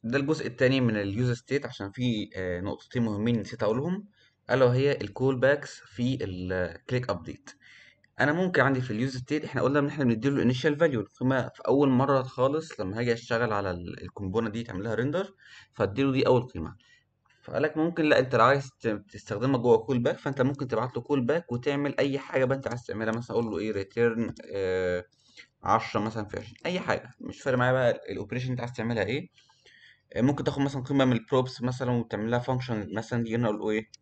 ده الجزء التاني من اليوز ستيت عشان في آه، نقطتين مهمين نسيت اقولهم الا وهي الكول باكس في الكليك ابديت انا ممكن عندي في اليوز ستيت احنا قلنا ان احنا بنديله الانيشال فاليو القيمه في اول مره خالص لما هاجي اشتغل على الكومبونه دي تعمل لها ريندر فاديله دي اول قيمه فقالك ممكن لا انت لو عايز ت- تستخدمها جوه كول باك فانت ممكن تبعت له كول باك وتعمل اي حاجه بقى انت عايز تعملها مثلا اقول له ايه ريتيرن 10 مثلا في 20 اي حاجه مش فارق معايا بقى الاوبريشن انت عايز تعملها ايه آه، ممكن تاخد مثلا قيمه من البروبس مثلا وتعمل لها فانكشن مثلا دي هنا اقول له ايه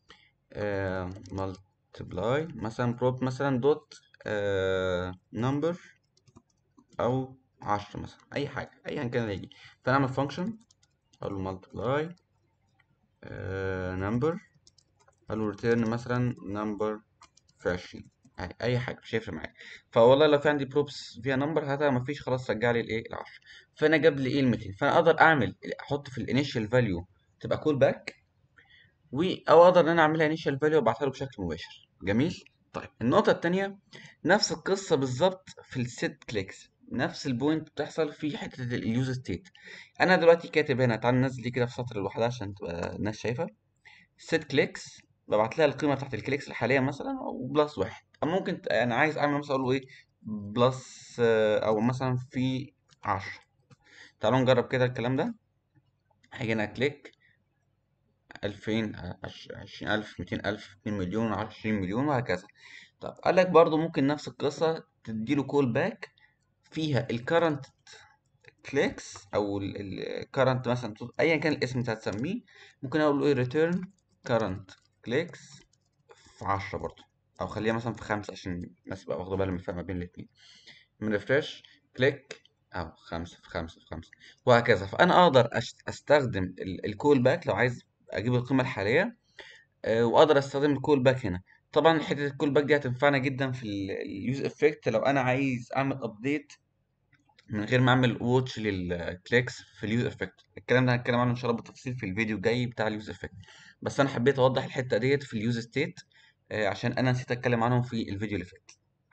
مالتبلاي مثلا بروب مثلا دوت نمبر او 10 مثلا اي حاجه ايا كان اللي يجي فانا اعمل فانكشن اقول له مالتبلاي نمبر اقول له ريتيرن مثلا نمبر في 20 اي اي حاجه مش هيفرق معايا فوالله لو في عندي بروبس فيها نمبر هاتها ما فيش خلاص رجع لي الايه ال 10 فانا جاب لي ايه ال 200 فانا اقدر اعمل احط في الانيشال فاليو تبقى كول باك و او اقدر ان انا اعملها انيشال فاليو وابعتها له بشكل مباشر جميل طيب النقطه الثانيه نفس القصه بالظبط في السيت كليكس نفس البوينت بتحصل في حته اليوز ستيت انا دلوقتي كاتب هنا تعال ننزل دي كده في سطر لوحدها عشان تبقى الناس شايفه سيت كليكس ببعت لها القيمه بتاعت الكليكس الحاليه مثلا وبلس واحد أو ممكن ت- انا عايز اعمل مثلا اقول له ايه بلس آه، او مثلا في 10 تعالوا نجرب كده الكلام ده هاجي هنا كليك 2000 20000 200000 2 مليون 20 مليون وهكذا طب قال لك برضو ممكن نفس القصه تديله كول باك فيها الكرنت كليكس او الكرنت مثلا صوت- ايا كان الاسم انت هتسميه ممكن اقول له ايه ريتيرن كرنت كليكس في 10 برضه او خليها مثلا في خمسة عشان الناس تبقى واخده بالها من الفرق ما بين الاتنين من ريفرش كليك او خمسة في خمسة في خمسة وهكذا فانا اقدر أش- استخدم الكول باك لو عايز اجيب القيمه الحاليه آه، واقدر استخدم الكول باك هنا طبعا حته الكول باك دي هتنفعنا جدا في اليوز افكت لو انا عايز اعمل ابديت من غير ما اعمل واتش للكليكس في اليوز افكت الكلام ده هنتكلم عنه ان شاء الله بالتفصيل في الفيديو الجاي بتاع اليوز افكت بس انا حبيت اوضح الحته ديت في اليوز ستيت عشان انا نسيت اتكلم عنهم في الفيديو اللي فات